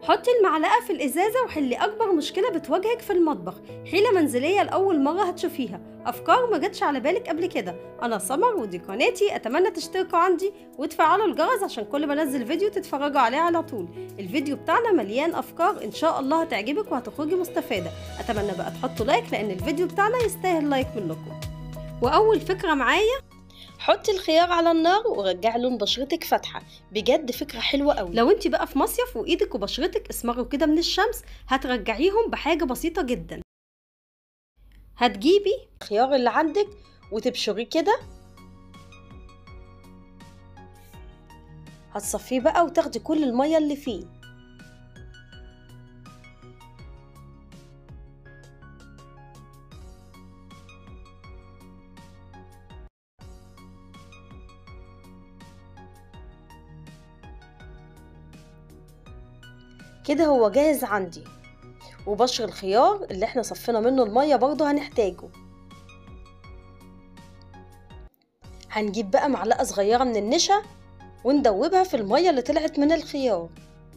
حطي المعلقة في الإزازة وحلي أكبر مشكلة بتواجهك في المطبخ حيلة منزلية لأول مرة هتشوفيها أفكار ما جاتش على بالك قبل كده أنا سمر ودي قناتي أتمنى تشتركوا عندي وتفعلوا الجرس عشان كل ما أنزل فيديو تتفرجوا عليه على طول الفيديو بتاعنا مليان أفكار إن شاء الله هتعجبك وهتخرجي مستفادة أتمنى بقى تحطوا لايك لأن الفيديو بتاعنا يستاهل لايك منكم وأول فكرة معايا حطي الخيار على النار ورجعي لون بشرتك فاتحه بجد فكره حلوه قوي لو انت بقى في مصيف وايدك وبشرتك اسمروا كده من الشمس هترجعيهم بحاجه بسيطه جدا هتجيبي الخيار اللي عندك وتبشريه كده هتصفيه بقى وتاخدي كل الميه اللي فيه كده هو جاهز عندي وبشر الخيار اللي احنا صفينا منه المية برضو هنحتاجه هنجيب بقى معلقة صغيرة من النشا وندوبها في المية اللي طلعت من الخيار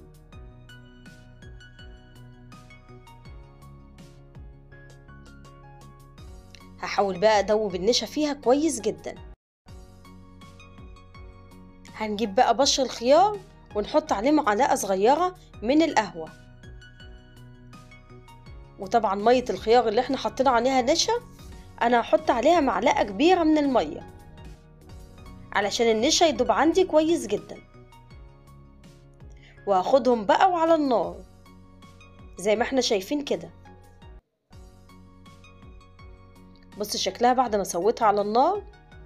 هحاول بقى ادوب النشا فيها كويس جدا هنجيب بقى بشر الخيار ونحط عليه معلقة صغيرة من القهوة وطبعا مية الخيار اللي احنا حطينا عليها نشا انا هحط عليها معلقة كبيرة من المية علشان النشا يدوب عندي كويس جدا وهاخدهم بقى وعلى النار زي ما احنا شايفين كده بص شكلها بعد ما سويتها على النار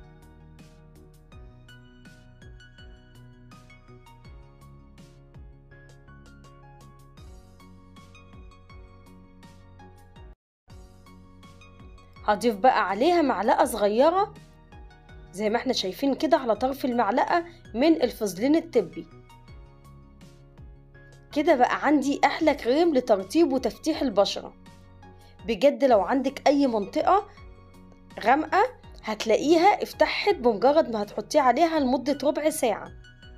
هضيف بقى عليها معلقة صغيرة زي ما احنا شايفين كده على طرف المعلقة من الفازلين الطبي كده بقى عندي احلى كريم لترطيب وتفتيح البشرة بجد لو عندك اي منطقة غامقة هتلاقيها افتحت بمجرد ما هتحطيه عليها لمدة ربع ساعة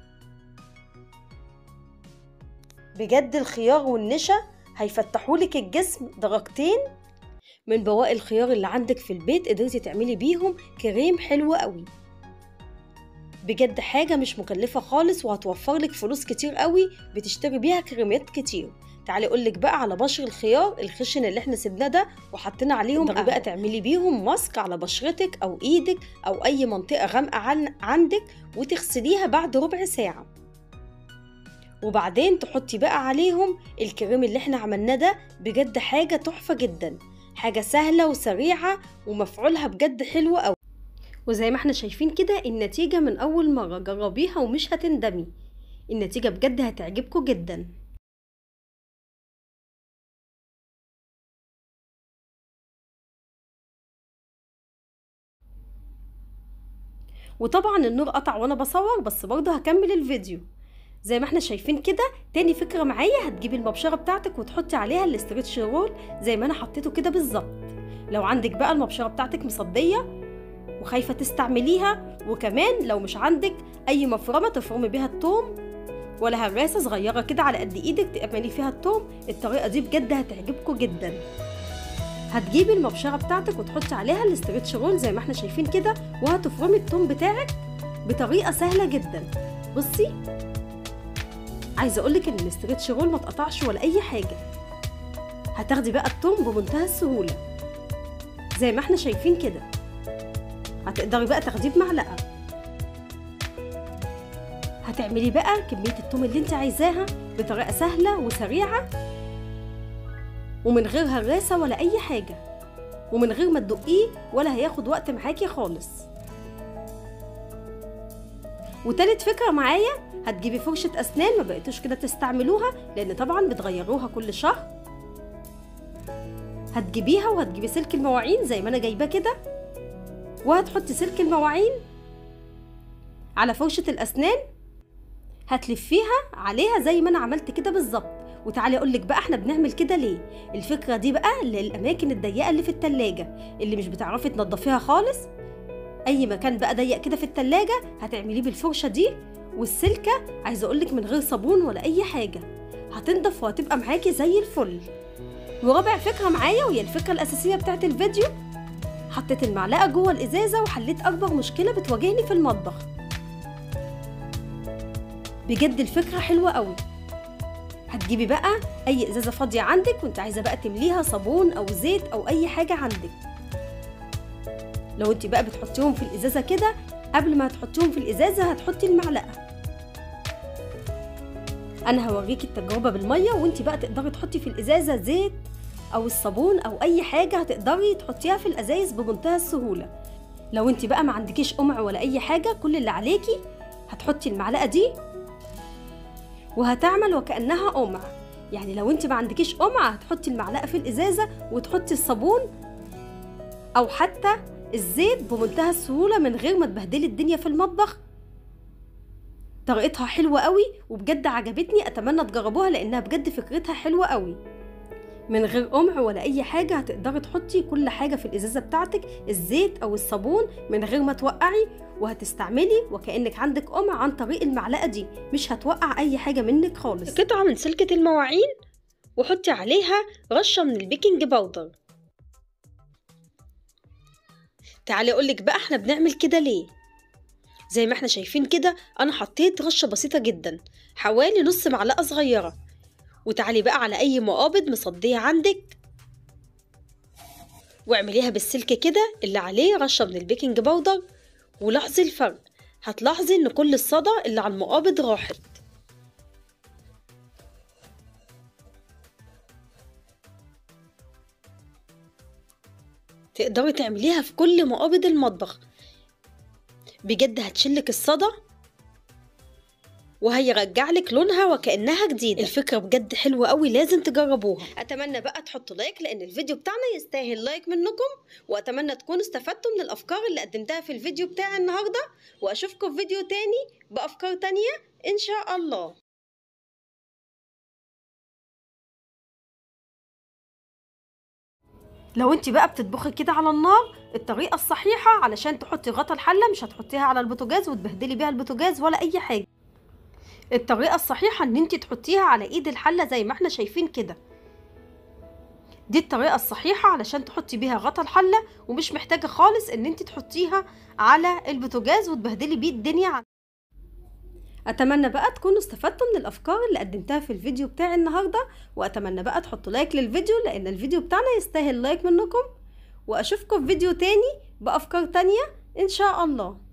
بجد الخيار والنشا هيفتحولك الجسم درجتين من بواقي الخيار اللي عندك في البيت قدرتي تعملي بيهم كريم حلو قوي بجد حاجة مش مكلفة خالص وهتوفر لك فلوس كتير قوي بتشتري بيها كريمات كتير تعالي اقولك بقى على بشر الخيار الخشن اللي احنا سيبناه ده وحطينا عليهم تقدري بقى تعملي بيهم ماسك على بشرتك او ايدك او اي منطقة غامقة عن عندك وتغسليها بعد ربع ساعة وبعدين تحطي بقى عليهم الكريم اللي احنا عملناه ده بجد حاجة تحفة جدا حاجة سهلة وسريعة ومفعولها بجد حلو أوي وزي ما احنا شايفين كده النتيجة من أول مرة جربيها ومش هتندمي النتيجة بجد هتعجبكم جدا وطبعا النور قطع وانا بصور بس برضه هكمل الفيديو زي ما احنا شايفين كده تاني فكرة معايا هتجيبي المبشرة بتاعتك وتحطي عليها الاسترتش رول زي ما انا حطيته كده بالظبط لو عندك بقى المبشرة بتاعتك مصدية وخايفة تستعمليها وكمان لو مش عندك اي مفرمة تفرمي بيها التوم ولا هراسة صغيرة كده على قد ايدك تعملي فيها التوم الطريقة دي بجد هتعجبكم جدا هتجيبي المبشرة بتاعتك وتحطي عليها الاسترتش رول زي ما احنا شايفين كده وهتفرمي التوم بتاعك بطريقة سهلة جدا بصي عايزه اقولك ان الاسترتش رول ما اتقطعش ولا اي حاجه هتاخدي بقى التوم بمنتهى السهوله زي ما احنا شايفين كده هتقدري بقى تاخديه بمعلقه هتعملي بقى كميه التوم اللي انت عايزاها بطريقه سهله وسريعه ومن غير هراسه ولا اي حاجه ومن غير ما تدقيه ولا هياخد وقت معاكي خالص وتالت فكره معايا هتجيبي فرشة أسنان ما بقيتوش كده تستعملوها لأن طبعا بتغيروها كل شهر هتجيبيها وهتجيبي سلك المواعين زي ما أنا جايباه كده وهتحطي سلك المواعين على فرشة الأسنان هتلفيها عليها زي ما أنا عملت كده بالظبط وتعالي اقول لك بقى احنا بنعمل كده ليه الفكره دي بقى للاماكن الضيقه اللي في التلاجة اللي مش بتعرفي تنضفيها خالص اي مكان بقى ضيق كده في التلاجة هتعمليه بالفرشه دي والسلكه عايزه اقول لك من غير صابون ولا اي حاجه هتنضف وهتبقى معاكي زي الفل ورابع فكرة معايا وهي الفكرة الأساسية بتاعت الفيديو حطيت المعلقة جوه الإزازة وحليت أكبر مشكلة بتواجهني في المطبخ بجد الفكرة حلوة قوي هتجيبي بقى أي إزازة فاضية عندك وانت عايزة بقى تمليها صابون أو زيت أو أي حاجة عندك لو انت بقى بتحطيهم في الإزازة كده قبل ما تحطيهم في الإزازة هتحطي المعلقة انا هوريكي التجربه بالميه وانت بقى تقدري تحطي في الازازه زيت او الصابون او اي حاجه هتقدري تحطيها في الازايز بمنتهى السهوله لو انت بقى ما عندكيش قمع ولا اي حاجه كل اللي عليكي هتحطي المعلقه دي وهتعمل وكانها قمع يعني لو انت ما عندكيش قمع هتحطي المعلقه في الازازه وتحطي الصابون او حتى الزيت بمنتهى السهوله من غير ما تبهدلي الدنيا في المطبخ طريقتها حلوة قوي وبجد عجبتني اتمنى تجربوها لانها بجد فكرتها حلوة قوي من غير قمع ولا اي حاجة هتقدري تحطي كل حاجة في الازازة بتاعتك الزيت او الصابون من غير ما توقعي وهتستعملي وكأنك عندك قمع عن طريق المعلقة دي مش هتوقع اي حاجة منك خالص قطعة من سلكة المواعين وحطي عليها رشة من البيكنج باودر تعالي اقولك بقى احنا بنعمل كده ليه زي ما احنا شايفين كده انا حطيت رشة بسيطة جدا حوالي نص معلقة صغيرة وتعالي بقى على اي مقابض مصدية عندك واعمليها بالسلك كده اللي عليه رشة من البيكنج باودر ولاحظي الفرق هتلاحظي ان كل الصدى اللي على المقابض راحت تقدري تعمليها في كل مقابض المطبخ بجد هتشلك الصدى وهيرجع لك لونها وكانها جديده الفكره بجد حلوه قوي لازم تجربوها اتمنى بقى تحطوا لايك لان الفيديو بتاعنا يستاهل لايك منكم واتمنى تكونوا استفدتوا من الافكار اللي قدمتها في الفيديو بتاعي النهارده واشوفكم في فيديو تاني بافكار تانية ان شاء الله لو انت بقى بتطبخي كده على النار الطريقه الصحيحه علشان تحطي غطا الحله مش هتحطيها على البوتاجاز وتبهدلي بيها البوتاجاز ولا اي حاجه الطريقه الصحيحه ان انت تحطيها على ايد الحله زي ما احنا شايفين كده دي الطريقه الصحيحه علشان تحطي بيها غطا الحله ومش محتاجه خالص ان انت تحطيها على البوتاجاز وتبهدلي بيه الدنيا اتمنى بقى تكونوا استفدتوا من الافكار اللي قدمتها في الفيديو بتاعي النهارده واتمنى بقى تحطوا لايك للفيديو لان الفيديو بتاعنا يستاهل لايك منكم واشوفكم في فيديو تاني بافكار تانية ان شاء الله